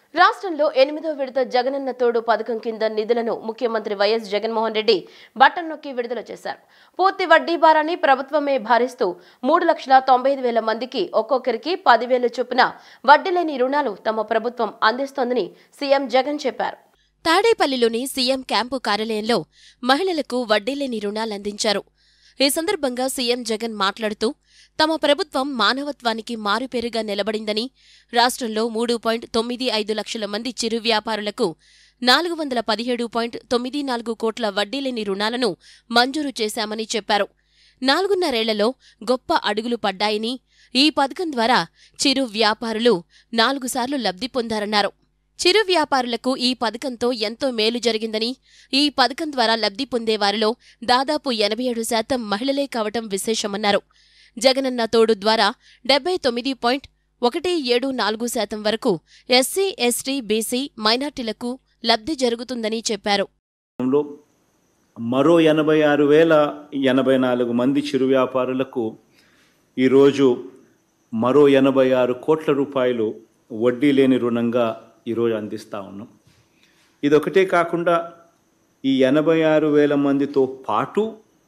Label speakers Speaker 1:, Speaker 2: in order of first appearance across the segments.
Speaker 1: రాష్ట్రంలో ఎనిమిదో విడత జగనన్న తోడు పథకం కింద నిధులను ముఖ్యమంత్రి వైఎస్ జగన్మోహన్ రెడ్డి బటన్ నొక్కి విడుదల చేశారు పూర్తి వడ్డీ భారాన్ని ప్రభుత్వమే భారిస్తూ మూడు లక్షల తొంభై ఐదు వేల మందికి ఒక్కొక్కరికి పదివేలు చొప్పున వడ్డీ లేని రుణాలు తమ ప్రభుత్వం అందిస్తోందని సీఎం జగన్ చెప్పారు
Speaker 2: తాడేపల్లిలోని సీఎం క్యాంపు కార్యాలయంలో మహిళలకు వడ్డీలేని రుణాలందించారు ఈ సందర్భంగా సీఎం జగన్ మాట్లాడుతూ తమ ప్రభుత్వం మానవత్వానికి మారుపేరుగా నిలబడిందని రాష్ట్రంలో మూడు పాయింట్ తొమ్మిది ఐదు లక్షల మంది చిరు వ్యాపారులకు నాలుగు వందల పదిహేడు పాయింట్ తొమ్మిది నాలుగు కోట్ల వడ్డీలేని రుణాలను మంజూరు చేశామని చెప్పారు నాలుగున్నరేళ్లలో గొప్ప అడుగులు పడ్డాయని ఈ పథకం ద్వారా చిరు వ్యాపారులు నాలుగు సార్లు లబ్ధి పొందారన్నారు చిరు వ్యాపారులకు ఈ పథకంతో ఎంతో మేలు జరిగిందని ఈ పథకం ద్వారా లబ్ధి పొందేవారిలో దాదాపు ఎనభై ఏడు శాతం మహిళలే కావటం విశేషమన్నారు జగనన్న తోడు ద్వారా డెబ్బై తొమ్మిది పాయింట్ ఒకటి ఏడు నాలుగు శాతం వరకు ఎస్సీ ఎస్టీ బీసీ మైనార్టీలకు లబ్ధి జరుగుతుందని చెప్పారు
Speaker 3: లో మరో ఎనభై ఆరు వేల ఎనభై నాలుగు మంది చిరు వ్యాపారులకు ఈరోజు మరో ఎనభై ఆరు కోట్ల రూపాయలు వడ్డీ లేని రుణంగా ఈరోజు అందిస్తూ ఉన్నాం ఇదొకటే కాకుండా ఈ ఎనభై ఆరు వేల మందితో పాటు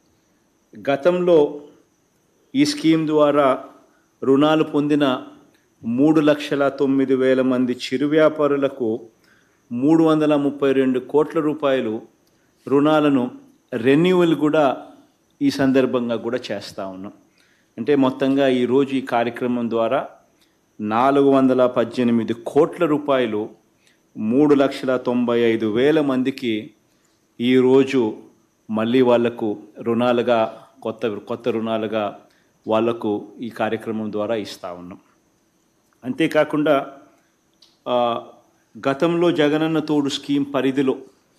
Speaker 3: గతంలో ఈ స్కీమ్ ద్వారా రుణాలు పొందిన మూడు లక్షల తొమ్మిది వేల మంది చిరు వ్యాపారులకు మూడు వందల ముప్పై రెండు కోట్ల రూపాయలు రుణాలను రెన్యువల్ కూడా ఈ సందర్భంగా కూడా చేస్తూ ఉన్నాం అంటే మొత్తంగా ఈరోజు ఈ కార్యక్రమం ద్వారా నాలుగు వందల పద్దెనిమిది కోట్ల రూపాయలు మూడు లక్షల తొంభై ఐదు వేల మందికి ఈరోజు మళ్ళీ వాళ్లకు రుణాలుగా కొత్త కొత్త రుణాలుగా వాళ్లకు ఈ కార్యక్రమం ద్వారా ఇస్తూ ఉన్నాం అంతేకాకుండా ఆ, గతంలో జగనన్న తోడు స్కీమ్ పరిధిలో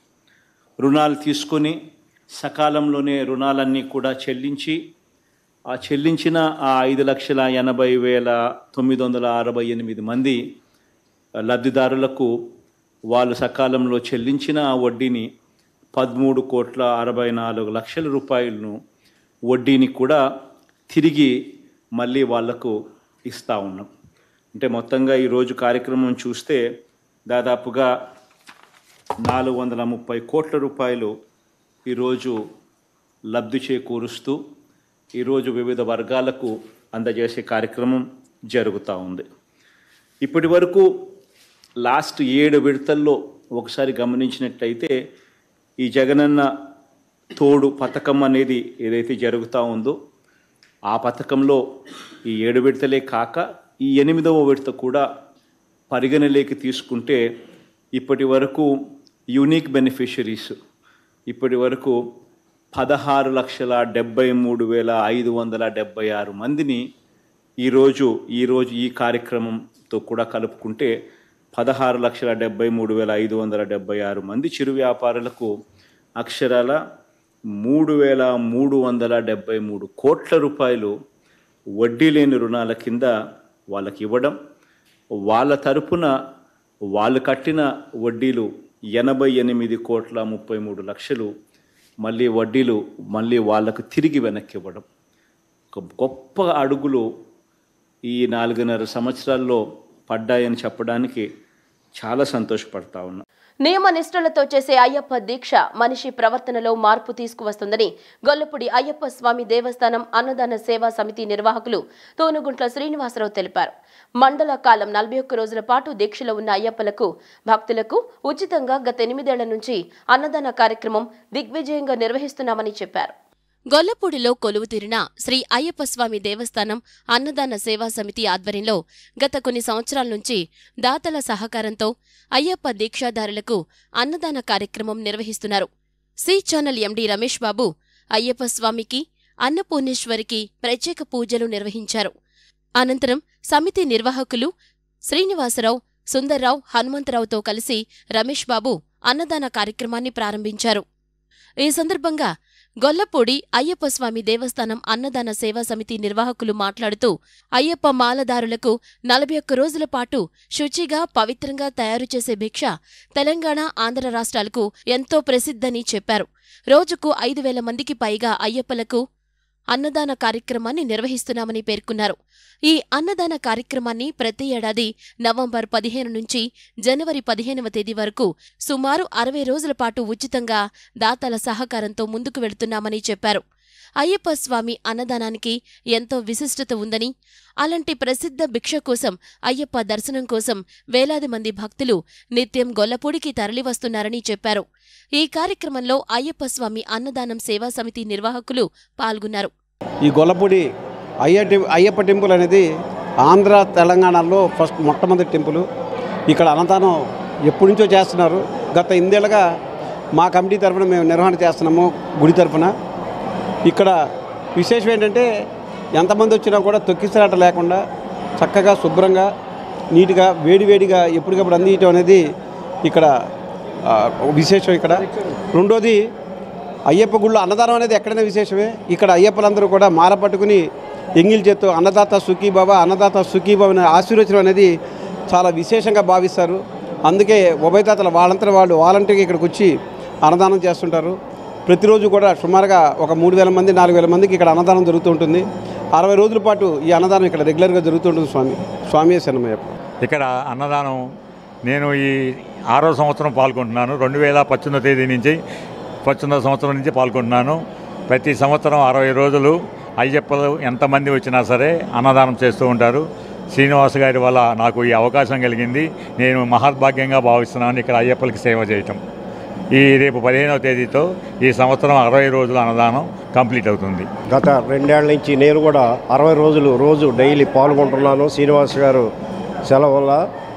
Speaker 3: రుణాలు తీసుకొని సకాలంలోనే రుణాలన్నీ కూడా చెల్లించి ఆ చెల్లించిన ఆ ఐదు లక్షల ఎనభై వేల తొమ్మిది వందల అరవై ఎనిమిది మంది లబ్ధిదారులకు వాళ్ళు సకాలంలో చెల్లించిన ఆ వడ్డీని పదమూడు కోట్ల అరవై నాలుగు లక్షల రూపాయలను వడ్డీని కూడా తిరిగి మళ్ళీ వాళ్లకు ఇస్తూ ఉన్నాం అంటే మొత్తంగా ఈరోజు కార్యక్రమం చూస్తే దాదాపుగా నాలుగు వందల ముప్పై కోట్ల రూపాయలు ఈరోజు లబ్ధి చేకూరుస్తూ ఈరోజు వివిధ వర్గాలకు అందజేసే కార్యక్రమం జరుగుతూ ఉంది ఇప్పటి వరకు లాస్ట్ ఏడు విడతల్లో ఒకసారి గమనించినట్లయితే ఈ జగనన్న తోడు పథకం అనేది ఏదైతే జరుగుతూ ఉందో ఆ పథకంలో ఈ ఏడు విడతలే కాక ఈ ఎనిమిదవ విడత కూడా పరిగణలోకి తీసుకుంటే ఇప్పటి వరకు యూనిక్ బెనిఫిషరీస్ ఇప్పటి వరకు పదహారు లక్షల డెబ్బై మూడు వేల ఐదు వందల డెబ్బై ఆరు మందిని ఈరోజు ఈరోజు ఈ కార్యక్రమంతో కూడా కలుపుకుంటే పదహారు లక్షల డెబ్బై మూడు వేల ఐదు వందల డెబ్బై ఆరు మంది చిరు వ్యాపారులకు అక్షరాల మూడు వేల మూడు వందల డెబ్బై మూడు కోట్ల రూపాయలు వడ్డీ లేని రుణాల కింద వాళ్ళకి ఇవ్వడం వాళ్ళ తరపున వాళ్ళు కట్టిన వడ్డీలు ఎనభై ఎనిమిది కోట్ల ముప్పై మూడు లక్షలు మళ్ళీ వడ్డీలు మళ్ళీ వాళ్ళకు తిరిగి వెనక్కి ఇవ్వడం ఒక గొప్ప అడుగులు ఈ నాలుగున్నర సంవత్సరాల్లో పడ్డాయని చెప్పడానికి చాలా సంతోషపడతా ఉన్నా
Speaker 1: నియమ నిష్ఠలతో చేసే అయ్యప్ప దీక్ష మనిషి ప్రవర్తనలో మార్పు తీసుకువస్తుందని గొల్లపూడి అయ్యప్ప స్వామి దేవస్థానం అన్నదాన సేవా సమితి నిర్వాహకులు తోనుగుంట్ల శ్రీనివాసరావు తెలిపారు మండల కాలం నలభై ఒక్క రోజుల పాటు దీక్షలో ఉన్న అయ్యప్పలకు భక్తులకు ఉచితంగా గత ఎనిమిదేళ్ల నుంచి అన్నదాన కార్యక్రమం దిగ్విజయంగా నిర్వహిస్తున్నామని చెప్పారు
Speaker 2: గొల్లపూడిలో కొలువుతీరిన శ్రీ అయ్యప్పస్వామి దేవస్థానం అన్నదాన సేవా సమితి ఆధ్వర్యంలో గత కొన్ని సంవత్సరాల నుంచి దాతల సహకారంతో అయ్యప్ప దీక్షాదారులకు అన్నదాన కార్యక్రమం నిర్వహిస్తున్నారు C channel MD Ramesh Babu Ayyappa స్వామికి అన్నపూర్ణేశ్వరికి ప్రత్యేక పూజలు నిర్వహించారు అనంతరం సమితి నిర్వాహకులు శ్రీనివాసరావు సుందర్రావు హనుమంతరావుతో కలిసి రమేష్ బాబు అన్నదాన కార్యక్రమాన్ని ప్రారంభించారు ఈ సందర్భంగా గొల్లపూడి అయ్యప్ప స్వామి దేవస్థానం అన్నదాన సేవా సమితి నిర్వాహకులు మాట్లాడుతూ అయ్యప్ప మాలదారులకు నలభై ఒక్క రోజుల పాటు శుచిగా పవిత్రంగా తయారు చేసే భిక్ష తెలంగాణ ఆంధ్ర రాష్ట్రాలకు ఎంతో ప్రసిద్ధని చెప్పారు రోజుకు ఐదు వేల మందికి పైగా అయ్యప్పలకు అన్నదాన కార్యక్రమాన్ని నిర్వహిస్తున్నామని పేర్కొన్నారు ఈ అన్నదాన కార్యక్రమాన్ని ప్రతి ఏడాది నవంబర్ పదిహేను నుంచి జనవరి పదిహేనవ తేదీ వరకు సుమారు అరవై రోజుల పాటు ఉచితంగా దాతల సహకారంతో ముందుకు వెళుతున్నామని చెప్పారు అయ్యప్ప స్వామి అన్నదానానికి ఎంతో విశిష్టత ఉందని అలాంటి ప్రసిద్ధ భిక్ష కోసం అయ్యప్ప దర్శనం కోసం వేలాది మంది భక్తులు నిత్యం గొల్లపూడికి తరలివస్తున్నారని చెప్పారు ఈ కార్యక్రమంలో అయ్యప్ప స్వామి అన్నదానం సేవా సమితి నిర్వాహకులు పాల్గొన్నారు
Speaker 4: ఈ గొల్లపూడి అయ్య టెం- అయ్యప్ప టెంపుల్ అనేది ఆంధ్ర తెలంగాణలో ఫస్ట్ మొట్టమొదటి టెంపుల్ ఇక్కడ అన్నదానం ఎప్పటి నుంచో చేస్తున్నారు గత ఎనిమిదేళ్ళుగా మా కమిటీ తరఫున మేము నిర్వహణ చేస్తున్నాము గుడి తరఫున ఇక్కడ విశేషం ఏంటంటే ఎంతమంది వచ్చినా కూడా తొక్కిసలాట లేకుండా చక్కగా శుభ్రంగా నీట్గా వేడివేడిగా ఎప్పటికప్పుడు అందించడం అనేది ఇక్కడ ఆ, విశేషం ఇక్కడ రెండోది అయ్యప్ప గుళ్ళు అన్నదానం అనేది ఎక్కడైనా విశేషమే ఇక్కడ అయ్యప్పలందరూ కూడా మాల పట్టుకుని ఎంగిల్ చేత్తో అన్నదాత సుఖీ బాబా అన్నదాత సుఖీ బాబా అనే ఆశీర్వచనం అనేది చాలా విశేషంగా భావిస్తారు అందుకే ఉభయదాతలు వాళ్ళంతా వాళ్ళు వాలంటీర్గా ఇక్కడికి వచ్చి అన్నదానం చేస్తుంటారు ప్రతిరోజు కూడా సుమారుగా ఒక మూడు వేల మంది నాలుగు వేల మందికి ఇక్కడ అన్నదానం జరుగుతూ ఉంటుంది అరవై రోజుల పాటు ఈ అన్నదానం ఇక్కడ రెగ్యులర్గా జరుగుతుంటుంది స్వామి స్వామి శరణమయ్యప్ప
Speaker 5: ఇక్కడ అన్నదానం నేను ఈ ఆరో సంవత్సరం పాల్గొంటున్నాను రెండు వేల పద్దెనిమిదో తేదీ నుంచి పద్దెనిమిదో సంవత్సరం నుంచి పాల్గొంటున్నాను ప్రతి సంవత్సరం అరవై రోజులు అయ్యప్పలు ఎంతమంది వచ్చినా సరే అన్నదానం చేస్తూ ఉంటారు శ్రీనివాస్ గారి వల్ల నాకు ఈ అవకాశం కలిగింది నేను మహద్భాగ్యంగా భావిస్తున్నాను ఇక్కడ అయ్యప్పలకి సేవ చేయటం ఈ రేపు పదిహేనవ తేదీతో ఈ సంవత్సరం అరవై రోజుల అన్నదానం కంప్లీట్ అవుతుంది
Speaker 6: గత రెండేళ్ల నుంచి నేను కూడా అరవై రోజులు రోజు డైలీ పాల్గొంటున్నాను శ్రీనివాస్ గారు సెలవు వల్ల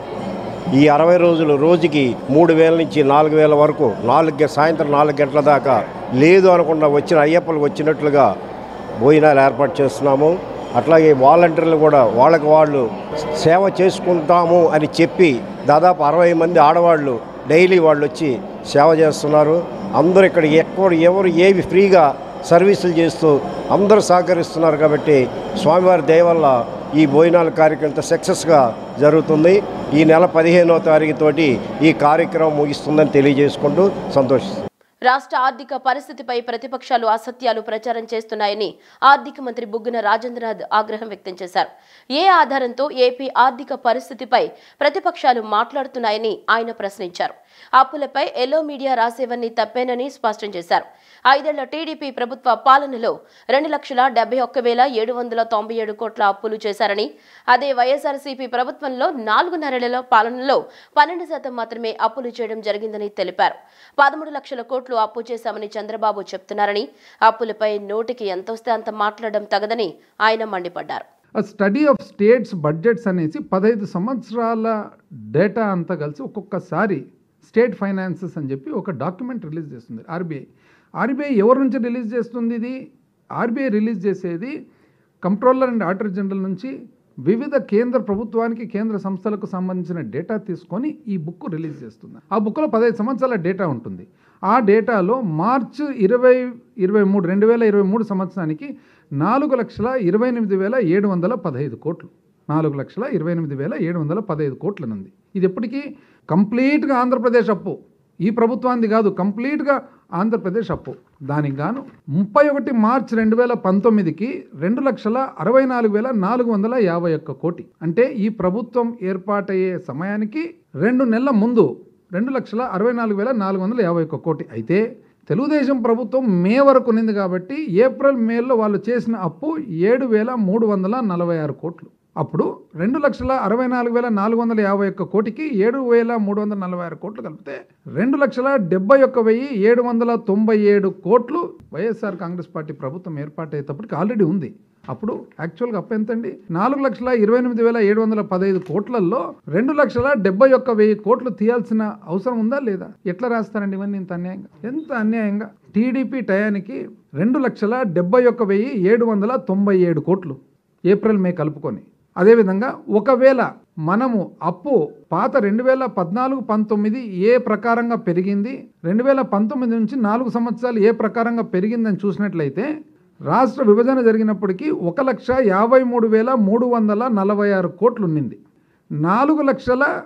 Speaker 6: ఈ అరవై రోజులు రోజుకి మూడు వేల నుంచి నాలుగు వేల వరకు నాలుగు గ- సాయంత్రం నాలుగు గంటల దాకా లేదు అనకుండా వచ్చిన అయ్యప్పలకు వచ్చినట్లుగా భోజనాలు ఏర్పాటు చేస్తున్నాము అట్లాగే వాలంటీర్లు కూడా వాళ్ళకి వాళ్ళు సేవ చేసుకుంటాము అని చెప్పి దాదాపు అరవై మంది ఆడవాళ్ళు డైలీ వాళ్ళు వచ్చి సేవ చేస్తున్నారు అందరూ ఇక్కడ ఎక్కడ ఎవరు ఏవి ఫ్రీగా సర్వీసులు చేస్తూ అందరూ సహకరిస్తున్నారు కాబట్టి స్వామివారి దయ వల్ల ఈ భోజనాల కార్యక్రమం సక్సెస్గా జరుగుతుంది ఈ నెల పదిహేనవ తారీఖు తోటి ఈ కార్యక్రమం ముగిస్తుందని తెలియజేసుకుంటూ సంతోషిస్తున్నాను
Speaker 1: రాష్ట్ర ఆర్థిక పరిస్థితిపై ప్రతిపక్షాలు అసత్యాలు ప్రచారం చేస్తున్నాయని ఆర్థిక మంత్రి బుగ్గన రాజేంద్రనాథ్ ఆగ్రహం వ్యక్తం చేశారు ఏ ఆధారంతో ఏపీ ఆర్థిక పరిస్థితిపై ప్రతిపక్షాలు మాట్లాడుతున్నాయని ఆయన ప్రశ్నించారు అప్పులపై ఎల్లో మీడియా రాసేవన్నీ తప్పేనని స్పష్టం చేశారు ఐదేళ్ల టీడీపీ ప్రభుత్వ పాలనలో రెండు లక్షల డెబ్బై ఒక్క వేల ఏడు వందల తొంభై ఏడు కోట్ల అప్పులు చేశారని అదే వైఎస్ఆర్సీపీ ప్రభుత్వంలో నాలుగున్నరేళ్ల పాలనలో పన్నెండు శాతం మాత్రమే అప్పులు చేయడం జరిగిందని తెలిపారు పదమూడు లక్షల కోట్లు అప్పు చేశామని చంద్రబాబు చెప్తున్నారని అప్పులపై నోటికి ఎంతొస్తే అంత మాట్లాడడం తగదని ఆయన మండిపడ్డారు
Speaker 7: ఆ స్టడీ ఆఫ్ స్టేట్స్ బడ్జెట్స్ అనేసి పదహైదు సంవత్సరాల డేటా అంతా కలిసి ఒక్కొక్కసారి స్టేట్ ఫైనాన్సెస్ అని చెప్పి ఒక డాక్యుమెంట్ రిలీజ్ చేస్తుంది ఆర్బీఐ ఆర్బీఐ ఎవరి నుంచి రిలీజ్ చేస్తుంది ఇది ఆర్బీఐ రిలీజ్ చేసేది కంట్రోలర్ అండ్ ఆడిటర్ జనరల్ నుంచి వివిధ కేంద్ర ప్రభుత్వానికి కేంద్ర సంస్థలకు సంబంధించిన డేటా తీసుకొని ఈ బుక్ రిలీజ్ చేస్తుంది ఆ బుక్లో పదహైదు సంవత్సరాల డేటా ఉంటుంది ఆ డేటాలో మార్చి ఇరవై ఇరవై మూడు రెండు వేల ఇరవై మూడు సంవత్సరానికి నాలుగు లక్షల ఇరవై ఎనిమిది వేల ఏడు వందల పదహైదు కోట్లు నాలుగు లక్షల ఇరవై ఎనిమిది వేల ఏడు వందల పదహైదు కోట్లనుంది ఇది ఎప్పటికీ కంప్లీట్గా ఆంధ్రప్రదేశ్ అప్పు ఈ ప్రభుత్వానికి కాదు కంప్లీట్గా ఆంధ్రప్రదేశ్ అప్పు దానికి గాను ముప్పై ఒకటి మార్చ్ రెండు వేల పంతొమ్మిదికి రెండు లక్షల అరవై నాలుగు వేల నాలుగు వందల యాభై ఒక్క కోటి అంటే ఈ ప్రభుత్వం ఏర్పాటయ్యే సమయానికి రెండు నెలల ముందు రెండు లక్షల అరవై నాలుగు వేల నాలుగు వందల యాభై ఒక్క కోటి అయితే తెలుగుదేశం ప్రభుత్వం మే వరకు ఉన్నింది కాబట్టి ఏప్రిల్ మేలో వాళ్ళు చేసిన అప్పు ఏడు వేల మూడు వందల నలభై ఆరు కోట్లు అప్పుడు రెండు లక్షల అరవై నాలుగు వేల నాలుగు వందల యాభై ఒక్క కోటికి ఏడు వేల మూడు వందల నలభై ఆరు కోట్లు కలిపితే రెండు లక్షల డెబ్బై ఒక్క వెయ్యి ఏడు వందల తొంభై ఏడు కోట్లు వైఎస్ఆర్ కాంగ్రెస్ పార్టీ ప్రభుత్వం ఏర్పాటయ్యేటప్పటికి ఆల్రెడీ ఉంది అప్పుడు యాక్చువల్గా అప్పు ఎంతండి నాలుగు లక్షల ఇరవై ఎనిమిది వేల ఏడు వందల పదహైదు కోట్లలో రెండు లక్షల డెబ్బై ఒక్క వెయ్యి కోట్లు తీయాల్సిన అవసరం ఉందా లేదా ఎట్లా రాస్తారండి ఇవన్నీ ఇంత అన్యాయంగా ఎంత అన్యాయంగా టీడీపీ టయానికి రెండు లక్షల డెబ్బై ఒక్క వెయ్యి ఏడు వందల తొంభై ఏడు కోట్లు ఏప్రిల్ మే కలుపుకొని అదేవిధంగా ఒకవేళ మనము అప్పు పాత రెండు వేల పద్నాలుగు పంతొమ్మిది ఏ ప్రకారంగా పెరిగింది రెండు వేల పంతొమ్మిది నుంచి నాలుగు సంవత్సరాలు ఏ ప్రకారంగా పెరిగిందని చూసినట్లయితే రాష్ట్ర విభజన జరిగినప్పటికీ ఒక లక్ష యాభై మూడు వేల మూడు వందల నలభై ఆరు కోట్లు ఉన్నింది నాలుగు లక్షల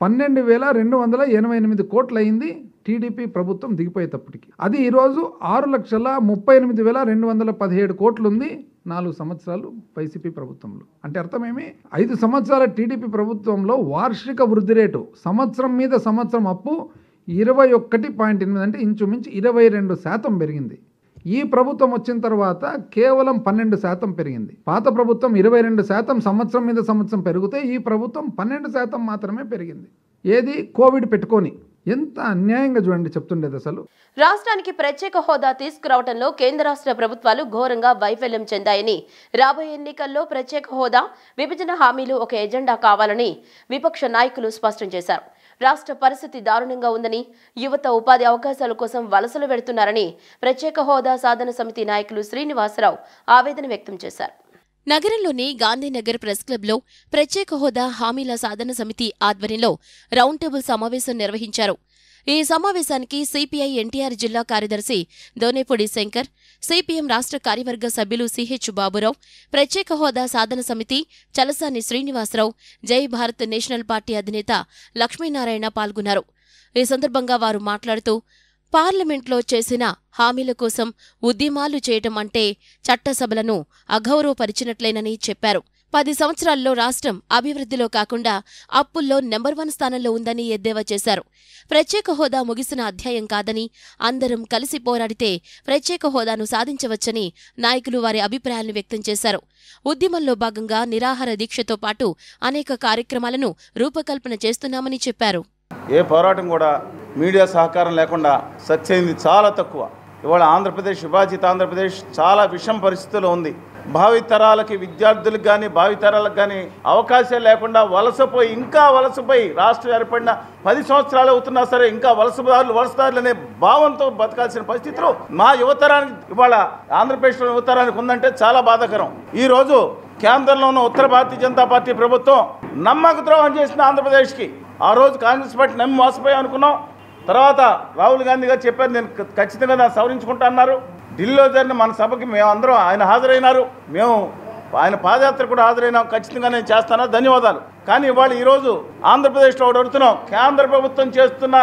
Speaker 7: పన్నెండు వేల రెండు వందల ఎనభై ఎనిమిది కోట్లు అయింది టీడీపీ ప్రభుత్వం దిగిపోయేటప్పటికి అది ఈరోజు ఆరు లక్షల ముప్పై ఎనిమిది వేల రెండు వందల పదిహేడు కోట్లు ఉంది నాలుగు సంవత్సరాలు వైసీపీ ప్రభుత్వంలో అంటే అర్థమేమి ఐదు సంవత్సరాల టీడీపీ ప్రభుత్వంలో వార్షిక వృద్ధి రేటు సంవత్సరం మీద సంవత్సరం అప్పు ఇరవై ఒక్కటి పాయింట్ ఎనిమిది అంటే ఇంచుమించు ఇరవై రెండు శాతం పెరిగింది ఈ ప్రభుత్వం వచ్చిన తర్వాత కేవలం పన్నెండు శాతం పెరిగింది పాత ప్రభుత్వం ఇరవై రెండు శాతం సంవత్సరం మీద సంవత్సరం పెరిగితే ఈ ప్రభుత్వం పన్నెండు శాతం మాత్రమే పెరిగింది ఏది కోవిడ్ పెట్టుకొని ఎంత అన్యాయంగా చూడండి చెప్తుండేది అసలు
Speaker 1: రాష్ట్రానికి ప్రత్యేక హోదా తీసుకురావడంలో కేంద్ర రాష్ట్ర ప్రభుత్వాలు ఘోరంగా వైఫల్యం చెందాయని రాబోయే ఎన్నికల్లో ప్రత్యేక హోదా విభజన హామీలు ఒక ఎజెండా కావాలని విపక్ష నాయకులు స్పష్టం చేశారు రాష్ట్ర పరిస్థితి దారుణంగా ఉందని యువత ఉపాధి అవకాశాల కోసం వలసలు వెడుతున్నారని ప్రత్యేక హోదా సాధన సమితి నాయకులు శ్రీనివాసరావు ఆవేదన వ్యక్తం చేశారు
Speaker 2: నగరంలోని గాంధీనగర్ ప్రెస్ క్లబ్లో ప్రత్యేక హోదా హామీల సాధన సమితి ఆధ్వర్యంలో రౌండ్ టేబుల్ సమావేశం నిర్వహించారు ఈ సమావేశానికి సిపిఐ ఎన్టీఆర్ జిల్లా కార్యదర్శి దోనేపూడి శంకర్ సిపిఎం రాష్ట్ర కార్యవర్గ సభ్యులు సిహెచ్ బాబురావు ప్రత్యేక హోదా సాధన సమితి చలసాని శ్రీనివాసరావు జై భారత్ నేషనల్ పార్టీ అధినేత లక్ష్మీనారాయణ పాల్గొన్నారు ఈ సందర్భంగా వారు మాట్లాడుతూ పార్లమెంట్లో చేసిన హామీల కోసం ఉద్యమాలు చేయటం అంటే చట్టసభలను అగౌరవపరిచినట్లేనని చెప్పారు పది సంవత్సరాల్లో రాష్ట్రం అభివృద్ధిలో కాకుండా అప్పుల్లో నెంబర్ వన్ స్థానంలో ఉందని ఎద్దేవా చేశారు ప్రత్యేక హోదా ముగిసిన అధ్యాయం కాదని అందరం కలిసి పోరాడితే ప్రత్యేక హోదాను సాధించవచ్చని నాయకులు వారి అభిప్రాయాలను వ్యక్తం చేశారు ఉద్యమంలో భాగంగా నిరాహార దీక్షతో పాటు అనేక కార్యక్రమాలను రూపకల్పన చేస్తున్నామని చెప్పారు
Speaker 8: ఏ పోరాటం కూడా మీడియా సహకారం లేకుండా సక్సెస్ అయింది చాలా తక్కువ ఇవాళ ఆంధ్రప్రదేశ్ విభాజిత ఆంధ్రప్రదేశ్ చాలా విషం పరిస్థితిలో ఉంది భావితరాలకి విద్యార్థులకు కానీ భావితరాలకు కానీ అవకాశాలు లేకుండా వలసపోయి ఇంకా వలసపోయి రాష్ట్రం ఏర్పడిన పది సంవత్సరాలు అవుతున్నా సరే ఇంకా వలసదారులు వలసదారులు అనే భావంతో బతకాల్సిన పరిస్థితిలో మా యువతరానికి ఇవాళ ఆంధ్రప్రదేశ్లో యువతరానికి ఉందంటే చాలా బాధాకరం ఈరోజు కేంద్రంలో ఉన్న ఉత్తర భారతీయ జనతా పార్టీ ప్రభుత్వం నమ్మక ద్రోహం చేసిన ఆంధ్రప్రదేశ్కి ఆ రోజు కాంగ్రెస్ పార్టీ నమ్మి మోసపోయాం అనుకున్నాం తర్వాత రాహుల్ గాంధీ గారు చెప్పారు నేను ఖ- ఖచ్చితంగా దాన్ని సవరించుకుంటా అన్నారు ఢిల్లీలో జరిగిన మన సభకి మేము అందరం ఆయన హాజరైనారు మేము ఆయన పాదయాత్ర కూడా హాజరైనాం ఖచ్చితంగా నేను చేస్తాను ధన్యవాదాలు కానీ ఇవాళ ఈరోజు ఆంధ్రప్రదేశ్లో ఒకటి అడుగుతున్నాం కేంద్ర ప్రభుత్వం చేస్తున్న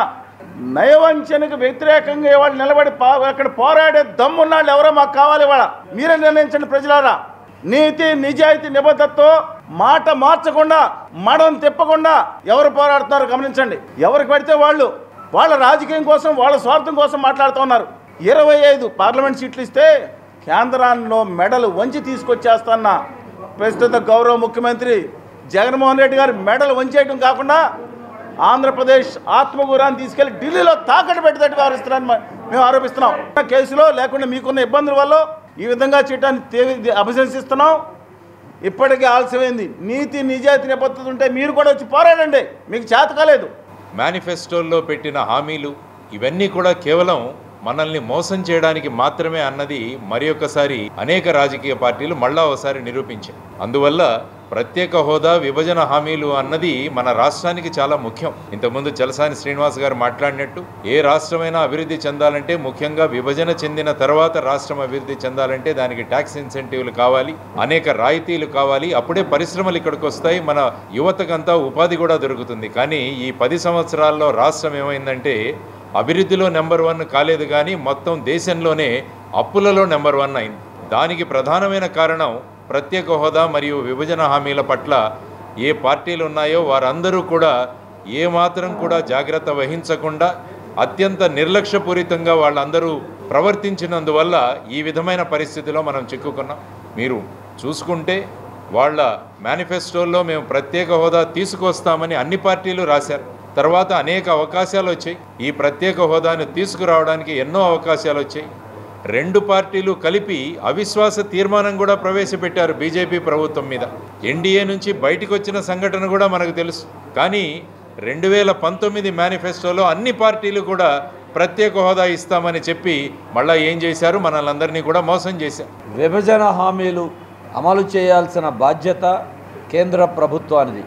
Speaker 8: నయవంచనకు వ్యతిరేకంగా ఇవాళ నిలబడి పా- అక్కడ పోరాడే దమ్మున్నాళ్ళు ఎవరో మాకు కావాలి ఇవాళ మీరే నిర్ణయించండి ప్రజలారా నీతి నిజాయితీ నిబద్ధతతో మాట మార్చకుండా మడం తిప్పకుండా ఎవరు పోరాడుతున్నారో గమనించండి ఎవరికి పడితే వాళ్ళు వాళ్ళ రాజకీయం కోసం వాళ్ళ స్వార్థం కోసం మాట్లాడుతూ ఉన్నారు ఇరవై ఐదు పార్లమెంట్ సీట్లు ఇస్తే కేంద్రాల్లో మెడలు వంచి తీసుకొచ్చేస్తున్న ప్రస్తుత గౌరవ ముఖ్యమంత్రి జగన్మోహన్ రెడ్డి గారు మెడలు వంచేయడం కాకుండా ఆంధ్రప్రదేశ్ ఆత్మగౌరవాన్ని తీసుకెళ్లి ఢిల్లీలో తాకట్టు పెట్టేటట్టు వ్యవహరిస్తున్నారని మ- మేము ఆరోపిస్తున్నాం ఉన్న కేసులో లేకుండా మీకున్న ఇబ్బందుల వల్ల ఈ విధంగా చేయటాన్ని తేవి అభిశంసిస్తున్నాం ఇప్పటికే ఆలస్యమైంది నీతి నిజాయితీ నిబద్ధత ఉంటే మీరు కూడా వచ్చి పోరాడండి మీకు చేత కాలేదు
Speaker 9: మేనిఫెస్టోల్లో పెట్టిన హామీలు ఇవన్నీ కూడా కేవలం మనల్ని మోసం చేయడానికి మాత్రమే అన్నది మరి ఒక్కసారి అనేక రాజకీయ పార్టీలు మళ్ళా ఒకసారి నిరూపించాయి అందువల్ల ప్రత్యేక హోదా విభజన హామీలు అన్నది మన రాష్ట్రానికి చాలా ముఖ్యం ఇంతకుముందు చలసాని శ్రీనివాస్ గారు మాట్లాడినట్టు ఏ రాష్ట్రమైనా అభివృద్ధి చెందాలంటే ముఖ్యంగా విభజన చెందిన తర్వాత రాష్ట్రం అభివృద్ధి చెందాలంటే దానికి ట్యాక్స్ ఇన్సెంటివ్లు కావాలి అనేక రాయితీలు కావాలి అప్పుడే పరిశ్రమలు ఇక్కడికి వస్తాయి మన యువతకంతా ఉపాధి కూడా దొరుకుతుంది కానీ ఈ పది సంవత్సరాల్లో రాష్ట్రం ఏమైందంటే అభివృద్ధిలో నెంబర్ వన్ కాలేదు కానీ మొత్తం దేశంలోనే అప్పులలో నెంబర్ వన్ అయింది దానికి ప్రధానమైన కారణం ప్రత్యేక హోదా మరియు విభజన హామీల పట్ల ఏ పార్టీలు ఉన్నాయో వారందరూ కూడా ఏ మాత్రం కూడా జాగ్రత్త వహించకుండా అత్యంత నిర్లక్ష్యపూరితంగా వాళ్ళందరూ ప్రవర్తించినందువల్ల ఈ విధమైన పరిస్థితిలో మనం చిక్కుకున్నాం మీరు చూసుకుంటే వాళ్ళ మేనిఫెస్టోల్లో మేము ప్రత్యేక హోదా తీసుకొస్తామని అన్ని పార్టీలు రాశారు తర్వాత అనేక అవకాశాలు వచ్చాయి ఈ ప్రత్యేక హోదాను తీసుకురావడానికి ఎన్నో అవకాశాలు వచ్చాయి రెండు పార్టీలు కలిపి అవిశ్వాస తీర్మానం కూడా ప్రవేశపెట్టారు బీజేపీ ప్రభుత్వం మీద ఎన్డీఏ నుంచి బయటికి వచ్చిన సంఘటన కూడా మనకు తెలుసు కానీ రెండు వేల పంతొమ్మిది మేనిఫెస్టోలో అన్ని పార్టీలు కూడా ప్రత్యేక హోదా ఇస్తామని చెప్పి మళ్ళీ ఏం చేశారు మనల్ని కూడా మోసం చేశారు
Speaker 10: విభజన హామీలు అమలు చేయాల్సిన బాధ్యత కేంద్ర ప్రభుత్వానిది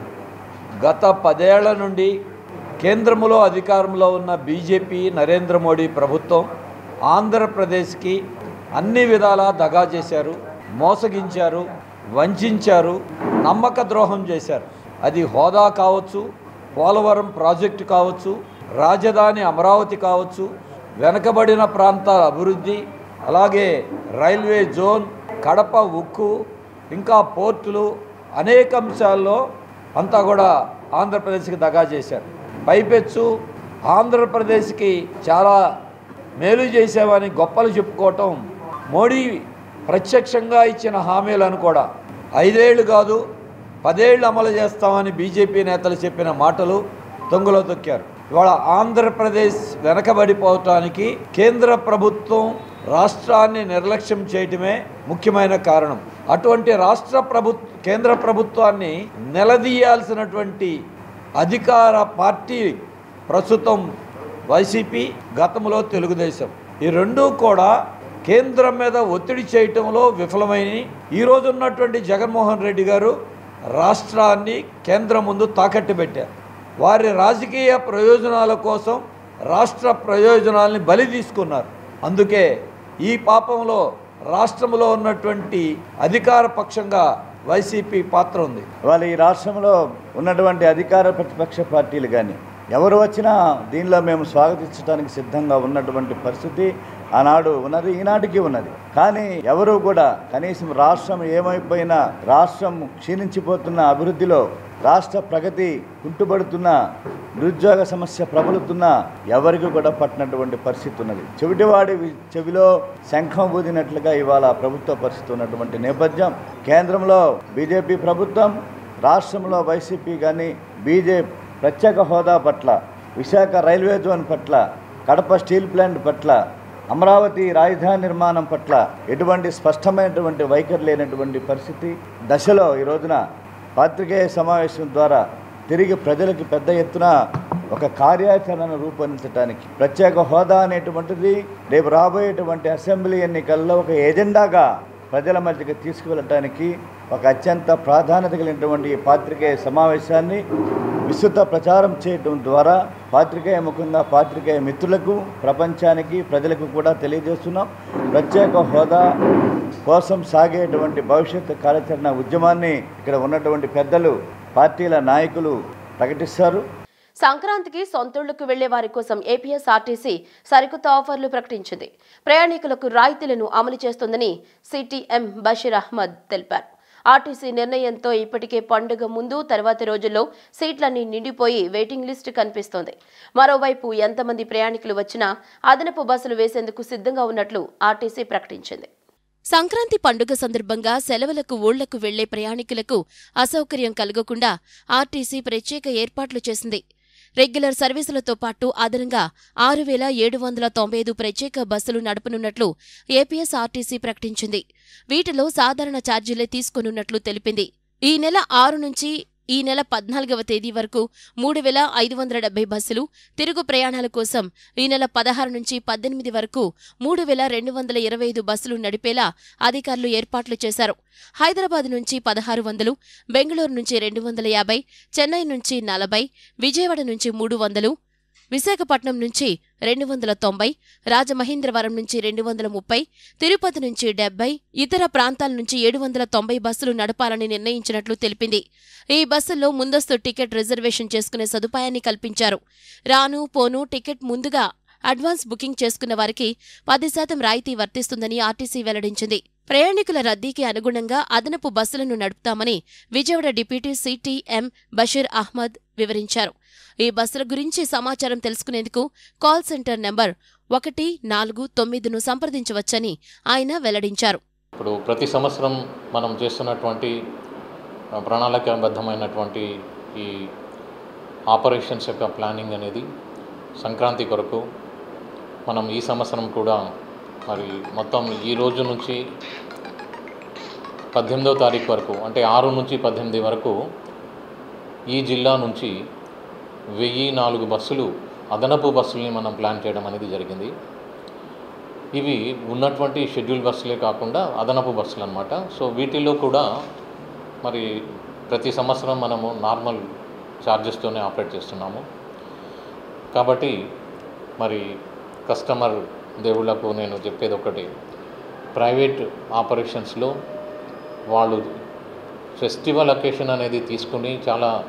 Speaker 10: గత పదేళ్ల నుండి కేంద్రములో అధికారంలో ఉన్న బీజేపీ నరేంద్ర మోడీ ప్రభుత్వం ఆంధ్రప్రదేశ్కి అన్ని విధాలా దగా చేశారు మోసగించారు వంచారు నమ్మక ద్రోహం చేశారు అది హోదా కావచ్చు పోలవరం ప్రాజెక్టు కావచ్చు రాజధాని అమరావతి కావచ్చు వెనకబడిన ప్రాంతాల అభివృద్ధి అలాగే రైల్వే జోన్ కడప ఉక్కు ఇంకా పోర్టులు అనేక అంశాల్లో అంతా కూడా ఆంధ్రప్రదేశ్కి దగా చేశారు పైపెచ్చు ఆంధ్రప్రదేశ్కి చాలా మేలు చేసామని గొప్పలు చెప్పుకోవటం మోడీ ప్రత్యక్షంగా ఇచ్చిన హామీలను కూడా ఐదేళ్లు కాదు పదేళ్ళు అమలు చేస్తామని బీజేపీ నేతలు చెప్పిన మాటలు తొంగలో తొక్కారు ఇవాళ ఆంధ్రప్రదేశ్ వెనకబడిపోవటానికి కేంద్ర ప్రభుత్వం రాష్ట్రాన్ని నిర్లక్ష్యం చేయటమే ముఖ్యమైన కారణం అటువంటి రాష్ట్ర ప్రభు కేంద్ర ప్రభుత్వాన్ని నిలదీయాల్సినటువంటి అధికార పార్టీ ప్రస్తుతం వైసీపీ గతంలో తెలుగుదేశం ఈ రెండూ కూడా కేంద్రం మీద ఒత్తిడి చేయటంలో విఫలమైన ఈరోజు ఉన్నటువంటి జగన్మోహన్ రెడ్డి గారు రాష్ట్రాన్ని కేంద్రం ముందు తాకట్టు పెట్టారు వారి రాజకీయ ప్రయోజనాల కోసం రాష్ట్ర ప్రయోజనాల్ని బలి తీసుకున్నారు అందుకే ఈ పాపంలో రాష్ట్రంలో ఉన్నటువంటి అధికార పక్షంగా వైసీపీ పాత్ర ఉంది
Speaker 11: వాళ్ళ ఈ రాష్ట్రంలో ఉన్నటువంటి అధికార ప్రతిపక్ష పార్టీలు కానీ ఎవరు వచ్చినా దీనిలో మేము స్వాగతించడానికి సిద్ధంగా ఉన్నటువంటి పరిస్థితి ఆనాడు ఉన్నది ఈనాటికి ఉన్నది కానీ ఎవరు కూడా కనీసం రాష్ట్రం ఏమైపోయినా రాష్ట్రం క్షీణించిపోతున్న అభివృద్ధిలో రాష్ట్ర ప్రగతి కుంటుపడుతున్న నిరుద్యోగ సమస్య ప్రబలుతున్న ఎవరికి కూడా పట్టినటువంటి పరిస్థితి ఉన్నది చెవిటివాడి వి- చెవిలో శంఖం ఊదినట్లుగా ఇవాళ ప్రభుత్వ పరిస్థితి ఉన్నటువంటి నేపథ్యం కేంద్రంలో బీజేపీ ప్రభుత్వం రాష్ట్రంలో వైసీపీ కానీ బీజేపీ ప్రత్యేక హోదా పట్ల విశాఖ రైల్వే జోన్ పట్ల కడప స్టీల్ ప్లాంట్ పట్ల అమరావతి రాజధాని నిర్మాణం పట్ల ఎటువంటి స్పష్టమైనటువంటి వైఖరి లేనటువంటి పరిస్థితి దశలో ఈ రోజున పాత్రికేయ సమావేశం ద్వారా తిరిగి ప్రజలకు పెద్ద ఎత్తున ఒక కార్యాచరణను రూపొందించడానికి ప్రత్యేక హోదా అనేటువంటిది రేపు రాబోయేటువంటి అసెంబ్లీ ఎన్నికల్లో ఒక ఎజెండాగా ప్రజల మధ్యకి తీసుకువెళ్ళటానికి ఒక అత్యంత ప్రాధాన్యత కలిగినటువంటి ఈ పాత్రికేయ సమావేశాన్ని విస్తృత ప్రచారం చేయటం ద్వారా పాత్రికేయ ముఖంగా పాత్రికేయ మిత్రులకు ప్రపంచానికి ప్రజలకు కూడా తెలియజేస్తున్నాం ప్రత్యేక హోదా కోసం సాగేటువంటి భవిష్యత్తు కార్యాచరణ ఉద్యమాన్ని ఇక్కడ ఉన్నటువంటి పెద్దలు పార్టీల నాయకులు ప్రకటిస్తారు
Speaker 1: సంక్రాంతికి సొంతూళ్లకు వెళ్లే వారి కోసం ఏపీఎస్ఆర్టీసీ సరికొత్త ఆఫర్లు ప్రకటించింది ప్రయాణికులకు రాయితీలను అమలు చేస్తుందని సిటీఎం బషీర్ అహ్మద్ తెలిపారు ఆర్టీసీ నిర్ణయంతో ఇప్పటికే పండుగ ముందు తర్వాతి రోజుల్లో సీట్లన్నీ నిండిపోయి వెయిటింగ్ లిస్ట్ కనిపిస్తోంది మరోవైపు ఎంతమంది ప్రయాణికులు వచ్చినా అదనపు బస్సులు వేసేందుకు సిద్ధంగా ఉన్నట్లు ఆర్టీసీ ప్రకటించింది
Speaker 2: సంక్రాంతి పండుగ సందర్భంగా సెలవులకు ఊళ్లకు వెళ్లే ప్రయాణికులకు అసౌకర్యం కలగకుండా ఆర్టీసీ ప్రత్యేక ఏర్పాట్లు చేసింది రెగ్యులర్ సర్వీసులతో పాటు అదనంగా ఆరు వేల ఏడు వందల తొంభై ఐదు ప్రత్యేక బస్సులు నడపనున్నట్లు ఏపీఎస్ఆర్టీసీ ప్రకటించింది వీటిలో సాధారణ ఛార్జీలే తీసుకోనున్నట్లు తెలిపింది ఈ నెల ఆరు నుంచి ఈ నెల పద్నాలుగవ తేదీ వరకు మూడు వేల ఐదు వందల డెబ్బై బస్సులు తిరుగు ప్రయాణాల కోసం ఈ నెల పదహారు నుంచి పద్దెనిమిది వరకు మూడు వేల రెండు వందల ఇరవై ఐదు బస్సులు నడిపేలా అధికారులు ఏర్పాట్లు చేశారు హైదరాబాద్ నుంచి పదహారు వందలు బెంగళూరు నుంచి రెండు వందల యాభై చెన్నై నుంచి నలభై విజయవాడ నుంచి మూడు వందలు విశాఖపట్నం నుంచి రెండు వందల తొంభై రాజమహేంద్రవరం నుంచి రెండు వందల ముప్పై తిరుపతి నుంచి డెబ్బై ఇతర ప్రాంతాల నుంచి ఏడు వందల తొంభై బస్సులు నడపాలని నిర్ణయించినట్లు తెలిపింది ఈ బస్సుల్లో ముందస్తు టికెట్ రిజర్వేషన్ చేసుకునే సదుపాయాన్ని కల్పించారు రాను పోను టికెట్ ముందుగా అడ్వాన్స్ బుకింగ్ చేసుకున్న వారికి పది శాతం రాయితీ వర్తిస్తుందని ఆర్టీసీ వెల్లడించింది ప్రయాణికుల రద్దీకి అనుగుణంగా అదనపు బస్సులను నడుపుతామని విజయవాడ డిప్యూటీ సిటీఎం బషీర్ అహ్మద్ వివరించారు ఈ బస్సుల గురించి సమాచారం తెలుసుకునేందుకు కాల్ సెంటర్ నెంబర్ ఒకటి నాలుగు తొమ్మిదిను సంప్రదించవచ్చని ఆయన వెల్లడించారు
Speaker 12: ఇప్పుడు ప్రతి సంవత్సరం మనం చేస్తున్నటువంటి ఆ, ప్రణాళికాబద్ధమైనటువంటి ఈ ఆపరేషన్స్ యొక్క ప్లానింగ్ అనేది సంక్రాంతి కొరకు మనం ఈ సంవత్సరం కూడా మరి మొత్తం ఈ రోజు నుంచి పద్దెనిమిదవ తారీఖు వరకు అంటే ఆరు నుంచి పద్దెనిమిది వరకు ఈ జిల్లా నుంచి వెయ్యి నాలుగు బస్సులు అదనపు బస్సుల్ని మనం ప్లాన్ చేయడం అనేది జరిగింది ఇవి ఉన్నటువంటి షెడ్యూల్ బస్సులే కాకుండా అదనపు బస్సులు అనమాట సో వీటిల్లో కూడా మరి ప్రతి సంవత్సరం మనము నార్మల్ ఛార్జెస్తోనే ఆపరేట్ చేస్తున్నాము కాబట్టి మరి కస్టమర్ దేవుళ్లకు నేను చెప్పేది ఒకటి ప్రైవేట్ ఆపరేషన్స్లో వాళ్ళు ఫెస్టివల్ అకేషన్ అనేది తీసుకుని చాలా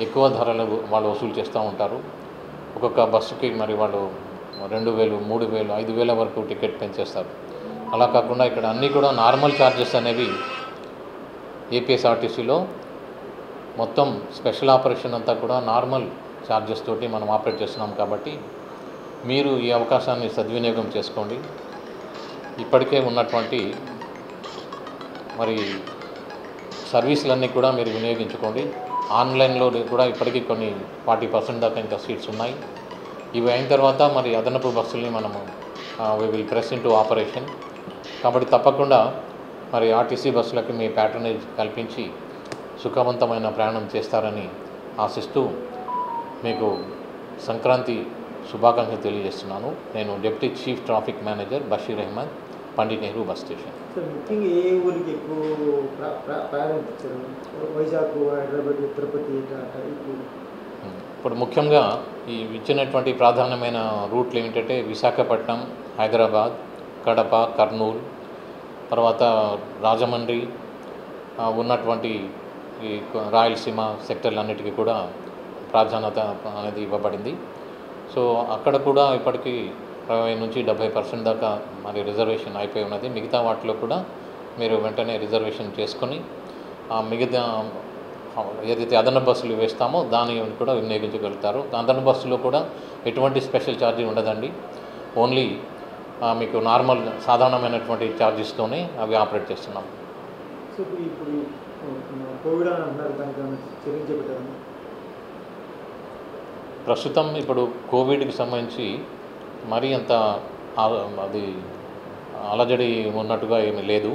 Speaker 12: ఎక్కువ ధరలు వాళ్ళు వసూలు చేస్తూ ఉంటారు ఒక్కొక్క బస్సుకి మరి వాళ్ళు రెండు వేలు మూడు వేలు ఐదు వేల వరకు టికెట్ పెంచేస్తారు అలా కాకుండా ఇక్కడ అన్నీ కూడా నార్మల్ ఛార్జెస్ అనేవి ఏపీఎస్ఆర్టీసీలో మొత్తం స్పెషల్ ఆపరేషన్ అంతా కూడా నార్మల్ ఛార్జెస్ తోటి మనం ఆపరేట్ చేస్తున్నాం కాబట్టి మీరు ఈ అవకాశాన్ని సద్వినియోగం చేసుకోండి ఇప్పటికే ఉన్నటువంటి మరి సర్వీసులన్నీ కూడా మీరు వినియోగించుకోండి ఆన్లైన్లో కూడా ఇప్పటికీ కొన్ని ఫార్టీ పర్సెంట్ దాకా ఇంకా సీట్స్ ఉన్నాయి ఇవి అయిన తర్వాత మరి అదనపు బస్సుల్ని మనము we will press into operation కాబట్టి తప్పకుండా మరి ఆర్టీసీ బస్సులకి మీ ప్యాటర్నేజ్ కల్పించి సుఖవంతమైన ప్రయాణం చేస్తారని ఆశిస్తూ మీకు సంక్రాంతి శుభాకాంక్షలు తెలియజేస్తున్నాను నేను deputy chief traffic manager Basheer Ahmed Pandit Nehru bus station
Speaker 13: sir ముఖ్యంగా ఏ ఊరికి ఎక్కువ ప్రా- ప్రా- ప్రాధాన్యత ఇచ్చారు వైజాగ్ హైదరాబాద్ తిరుపతి ఇట్లా అట్లా ఇప్పుడు
Speaker 12: ఇప్పుడు ముఖ్యంగా ఈ ఇచ్చినటువంటి ప్రాధాన్యమైన రూట్లు ఏమిటంటే విశాఖపట్నం హైదరాబాద్ కడప కర్నూలు తర్వాత రాజమండ్రి ఆ, ఉన్నటువంటి ఈ కొ- రాయలసీమ సెక్టర్లన్నిటికీ కూడా ప్రాధాన్యత అనేది ఇవ్వబడింది సో అక్కడ కూడా ఇప్పటికీ అరవై నుంచి డెబ్బై పర్సెంట్ దాకా మరి రిజర్వేషన్ అయిపోయి ఉన్నది మిగతా వాటిలో కూడా మీరు వెంటనే రిజర్వేషన్ చేసుకొని ఆ మిగతా ఏదైతే అదనపు బస్సులు వేస్తామో దాన్ని కూడా వినియోగించగలుగుతారు అదనపు బస్సులో కూడా ఎటువంటి స్పెషల్ ఛార్జీ ఉండదండి ఓన్లీ ఆ, మీకు నార్మల్ సాధారణమైనటువంటి ఛార్జెస్తోనే అవి ఆపరేట్ చేస్తున్నాం
Speaker 13: సో ఇప్పుడు ఇప్పుడు ఆ, కోవిడ్ అని అంటున్నారు దానికి ఏమైనా చర్యలు చేపట్టారు
Speaker 12: ప్రస్తుతం ఇప్పుడు కోవిడ్కి సంబంధించి మరీ అంత ఆ- అది అలజడి ఉన్నట్టుగా ఏమీ లేదు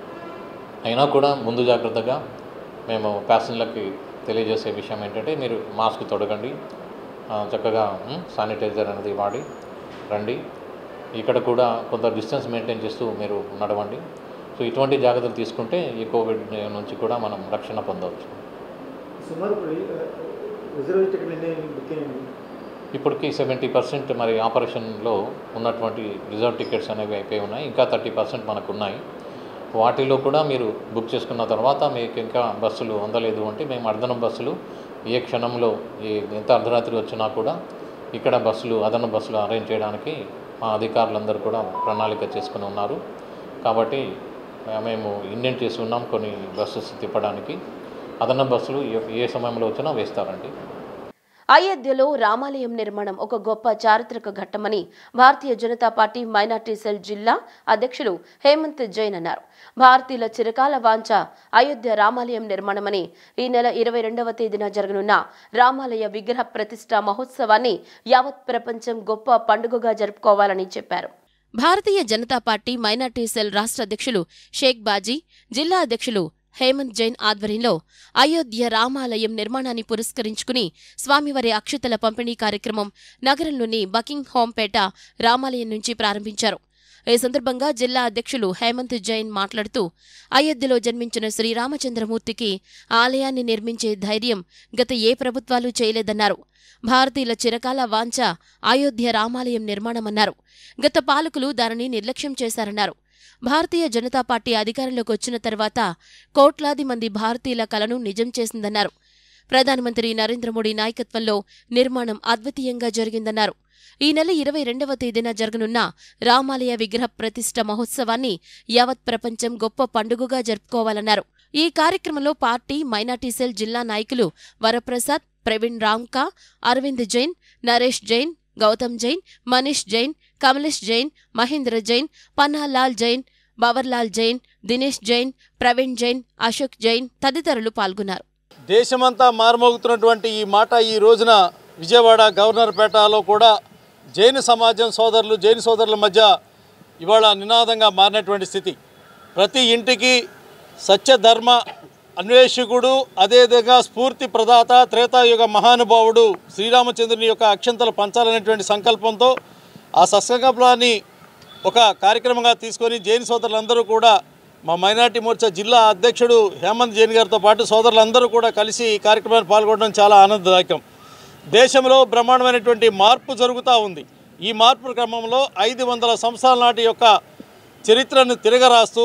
Speaker 12: అయినా కూడా ముందు జాగ్రత్తగా మేము ప్యాసింజర్లకి తెలియజేసే విషయం ఏంటంటే మీరు మాస్క్ తొడగండి ఆ, చక్కగా ఉమ్, శానిటైజర్ అనేది వాడి రండి ఇక్కడ కూడా కొంత డిస్టెన్స్ మెయింటైన్ చేస్తూ మీరు నడవండి సో ఇటువంటి జాగ్రత్తలు తీసుకుంటే ఈ కోవిడ్ నుంచి కూడా మనం రక్షణ పొందవచ్చు
Speaker 13: సుమారు ఇప్పుడు రిజర్వ్ టికెట్లు ఎన్ని బుక్ అయ్యండి
Speaker 12: ఇప్పటికి సెవెంటీ పర్సెంట్ మరి ఆపరేషన్లో ఉన్నటువంటి రిజర్వ్ టికెట్స్ అనేవి అయిపోయి ఉన్నాయి ఇంకా థర్టీ పర్సెంట్ మనకు ఉన్నాయి వాటిలో కూడా మీరు బుక్ చేసుకున్న తర్వాత మీకు ఇంకా బస్సులు అందలేదు అంటే మేము అర్ధనం బస్సులు ఏ క్షణంలో ఈ ఎంత అర్ధరాత్రి వచ్చినా కూడా ఇక్కడ బస్సులు అదన బస్సులు అరేంజ్ చేయడానికి మా అధికారులందరూ కూడా ప్రణాళిక చేసుకుని ఉన్నారు కాబట్టి ఆ, మేము ఇండెంట్ చేసి ఉన్నాం కొన్ని బస్సెస్ తిప్పడానికి అదన బస్సులు ఏ- ఏ సమయంలో వచ్చినా వేస్తారండి
Speaker 1: అయోధ్యలో రామాలయం నిర్మాణం ఒక గొప్ప చారిత్రక ఘట్టమని భారతీయ జనతా పార్టీ మైనార్టీ సెల్ జిల్లా అధ్యక్షులు హేమంత్ జైన్ అన్నారు భారతీయుల చిరకాల వాంఛ అయోధ్య రామాలయం నిర్మాణమని ఈ నెల ఇరవై రెండవ తేదీన జరగనున్న రామాలయ విగ్రహ ప్రతిష్ఠ మహోత్సవాన్ని యావత్ ప్రపంచం గొప్ప పండుగగా జరుపుకోవాలని చెప్పారు
Speaker 2: భారతీయ జనతా పార్టీ మైనార్టీ సెల్ రాష్ట్ర అధ్యక్షులు షేక్ బాజీ జిల్లా అధ్యక్షులు హేమంత్ జైన్ ఆధ్వర్యంలో అయోధ్య రామాలయం నిర్మాణాన్ని పురస్కరించుకుని స్వామివారి అక్షతల పంపిణీ కార్యక్రమం నగరంలోని బకింగ్ హోంపేట రామాలయం నుంచి ప్రారంభించారు ఈ సందర్భంగా జిల్లా అధ్యక్షులు హేమంత్ జైన్ మాట్లాడుతూ అయోధ్యలో జన్మించిన శ్రీరామచంద్రమూర్తికి ఆలయాన్ని నిర్మించే ధైర్యం గత ఏ ప్రభుత్వాలు చేయలేదన్నారు భారతీయుల చిరకాల వాంఛ అయోధ్య రామాలయం నిర్మాణమన్నారు గత పాలకులు దానిని నిర్లక్ష్యం చేశారన్నారు భారతీయ జనతా పార్టీ అధికారంలోకి వచ్చిన తర్వాత కోట్లాది మంది భారతీయుల కలను నిజం చేసిందన్నారు ప్రధానమంత్రి నరేంద్ర మోడీ నాయకత్వంలో నిర్మాణం అద్వితీయంగా జరిగిందన్నారు ఈ నెల ఇరవై రెండవ తేదీన జరగనున్న రామాలయ విగ్రహ ప్రతిష్ఠ మహోత్సవాన్ని యావత్ ప్రపంచం గొప్ప పండుగగా జరుపుకోవాలన్నారు ఈ కార్యక్రమంలో పార్టీ మైనార్టీ సెల్ జిల్లా నాయకులు వరప్రసాద్ ప్రవీణ్ రామ్కా అరవింద్ జైన్ నరేష్ జైన్ గౌతమ్ జైన్ మనీష్ జైన్ కమలేష్ జైన్ మహేంద్ర జైన్ పన్నాలాల్ జైన్ బవర్లాల్ జైన్ దినేష్ జైన్ ప్రవీణ్ జైన్ అశోక్ జైన్ తదితరులు పాల్గొన్నారు
Speaker 14: దేశమంతా మారుమోగుతున్నటువంటి ఈ మాట ఈ రోజున విజయవాడ గవర్నర్పేటలో కూడా జైన సమాజం సోదరులు జైన సోదరుల మధ్య ఇవాళ నినాదంగా మారినటువంటి స్థితి ప్రతి ఇంటికి సత్యధర్మ అన్వేషకుడు అదేవిధంగా స్ఫూర్తి ప్రదాత త్రేతాయుగ మహానుభావుడు శ్రీరామచంద్రుని యొక్క అక్షంతలు పంచాలనేటువంటి సంకల్పంతో ఆ సత్సంకల్పాన్ని ఒక కార్యక్రమంగా తీసుకొని జైన్ సోదరులందరూ కూడా మా మైనార్టీ మోర్చా జిల్లా అధ్యక్షుడు హేమంత్ జైన్ గారితో పాటు సోదరులందరూ కూడా కలిసి ఈ కార్యక్రమాన్ని పాల్గొనడం చాలా ఆనందదాయకం దేశంలో బ్రహ్మాండమైనటువంటి మార్పు జరుగుతూ ఉంది ఈ మార్పు క్రమంలో ఐదు వందల సంవత్సరాల నాటి యొక్క చరిత్రను తిరగరాస్తూ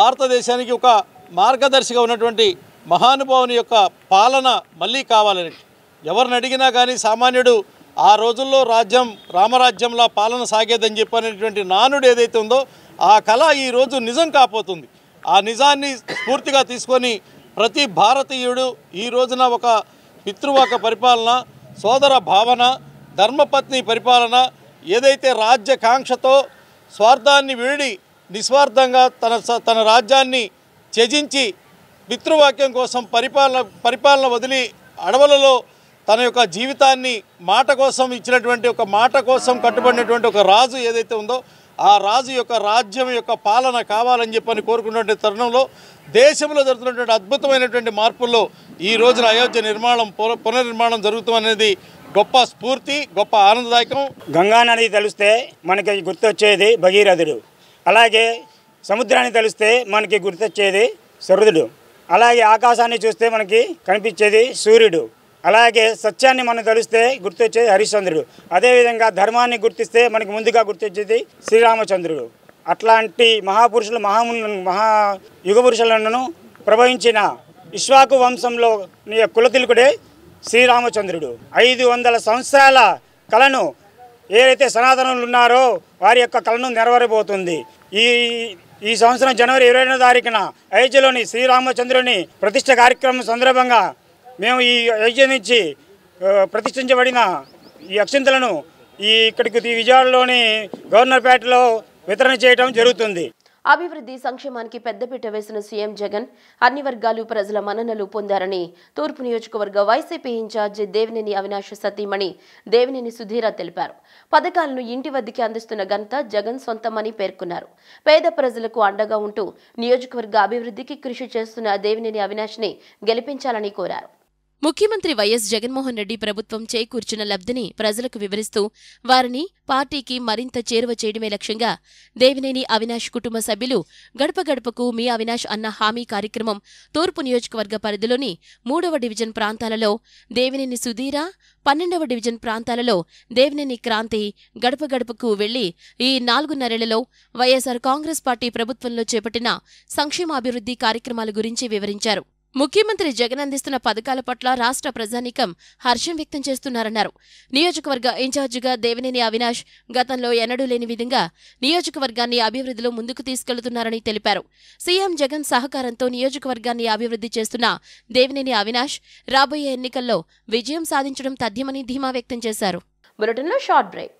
Speaker 14: భారతదేశానికి ఒక మార్గదర్శిగా ఉన్నటువంటి మహానుభావుని యొక్క పాలన మళ్ళీ కావాలని ఎవరిని అడిగినా కానీ సామాన్యుడు ఆ రోజుల్లో రాజ్యం రామరాజ్యంలా పాలన సాగేదని చెప్పనేటువంటి నానుడు ఏదైతే ఉందో ఆ కళ ఈరోజు నిజం కాపోతుంది ఆ నిజాన్ని స్ఫూర్తిగా తీసుకొని ప్రతి భారతీయుడు ఈ రోజున ఒక పితృవాక పరిపాలన సోదర భావన ధర్మపత్ని పరిపాలన ఏదైతే రాజ్యకాంక్షతో స్వార్థాన్ని వీడి నిస్వార్థంగా తన స- తన రాజ్యాన్ని త్యజించి పితృవాక్యం కోసం పరిపాలన పరిపాలన వదిలి అడవులలో తన యొక్క జీవితాన్ని మాట కోసం ఇచ్చినటువంటి ఒక మాట కోసం కట్టుబడినటువంటి ఒక రాజు ఏదైతే ఉందో ఆ రాజు యొక్క రాజ్యం యొక్క పాలన కావాలని చెప్పని కోరుకున్నటువంటి తరుణంలో దేశంలో జరుగుతున్నటువంటి అద్భుతమైనటువంటి మార్పుల్లో ఈ రోజున అయోధ్య నిర్మాణం పున- పునర్నిర్మాణం జరుగుతుందనేది గొప్ప స్ఫూర్తి గొప్ప ఆనందదాయకం
Speaker 15: గంగా నది తెలిస్తే మనకి గుర్తొచ్చేది భగీరథుడు అలాగే సముద్రాన్ని తెలిస్తే మనకి గుర్తొచ్చేది సరుదుడు అలాగే ఆకాశాన్ని చూస్తే మనకి కనిపించేది సూర్యుడు అలాగే సత్యాన్ని మనం తెలిస్తే గుర్తొచ్చేది హరిశ్చంద్రుడు అదేవిధంగా ధర్మాన్ని గుర్తిస్తే మనకి ముందుగా గుర్తొచ్చేది శ్రీరామచంద్రుడు అట్లాంటి మహాపురుషులు మహామును మహా యుగ పురుషులను ప్రభవించిన ఇష్వాకు వంశంలో కులతిలకుడే శ్రీరామచంద్రుడు ఐదు వందల సంవత్సరాల కళను ఏదైతే సనాతనులు ఉన్నారో వారి యొక్క కళను నెరవేరబోతుంది ఈ ఈ సంవత్సరం జనవరి ఇరవై రెండో తారీఖున అయోధ్యలోని శ్రీరామచంద్రుని ప్రతిష్ట కార్యక్రమం సందర్భంగా మేము ఈ అయోధ్య నుంచి ఆ, ప్రతిష్ఠించబడిన ఈ అక్షింతలను ఈ ఇక్కడికి ఈ విజయవాడలోని గవర్నర్పేటలో వితరణ చేయడం జరుగుతుంది
Speaker 1: అభివృద్ధి సంక్షేమానికి పెద్దపీట వేసిన సీఎం జగన్ అన్ని వర్గాలు ప్రజల మన్ననలు పొందారని తూర్పు నియోజకవర్గ వైసీపీ ఇన్ఛార్జి దేవినేని అవినాష్ సతీమణి దేవినేని సుధీర తెలిపారు పథకాలను ఇంటి వద్దకి అందిస్తున్న ఘనత జగన్ సొంతమని పేర్కొన్నారు పేద ప్రజలకు అండగా ఉంటూ నియోజకవర్గ అభివృద్ధికి కృషి చేస్తున్న దేవినేని అవినాష్ని గెలిపించాలని కోరారు
Speaker 2: ముఖ్యమంత్రి వైఎస్ జగన్మోహన్ రెడ్డి ప్రభుత్వం చేకూర్చిన లబ్ధిని ప్రజలకు వివరిస్తూ వారిని పార్టీకి మరింత చేరువ చేయడమే లక్ష్యంగా దేవినేని అవినాష్ కుటుంబ సభ్యులు గడప గడపకు మీ అవినాష్ అన్న హామీ కార్యక్రమం తూర్పు నియోజకవర్గ పరిధిలోని మూడవ డివిజన్ ప్రాంతాలలో దేవినేని సుధీర పన్నెండవ డివిజన్ ప్రాంతాలలో దేవినేని క్రాంతి గడప గడపకు వెళ్లి ఈ నాలుగున్నరేళ్లలో వైఎస్సార్ కాంగ్రెస్ పార్టీ ప్రభుత్వంలో చేపట్టిన సంక్షేమాభివృద్ధి కార్యక్రమాల గురించి వివరించారు ముఖ్యమంత్రి జగన్ అందిస్తున్న పథకాల పట్ల రాష్ట్ర ప్రజానీకం హర్షం వ్యక్తం చేస్తున్నారన్నారు నియోజకవర్గ ఇన్ఛార్జిగా దేవినేని అవినాష్ గతంలో ఎన్నడూ లేని విధంగా నియోజకవర్గాన్ని అభివృద్ధిలో ముందుకు తీసుకెళ్తున్నారని తెలిపారు సీఎం జగన్ సహకారంతో నియోజకవర్గాన్ని అభివృద్ధి చేస్తున్న దేవినేని అవినాష్ రాబోయే ఎన్నికల్లో విజయం సాధించడం తథ్యమని ధీమా వ్యక్తం చేశారు
Speaker 1: బులెటిన్లో షార్ట్ బ్రేక్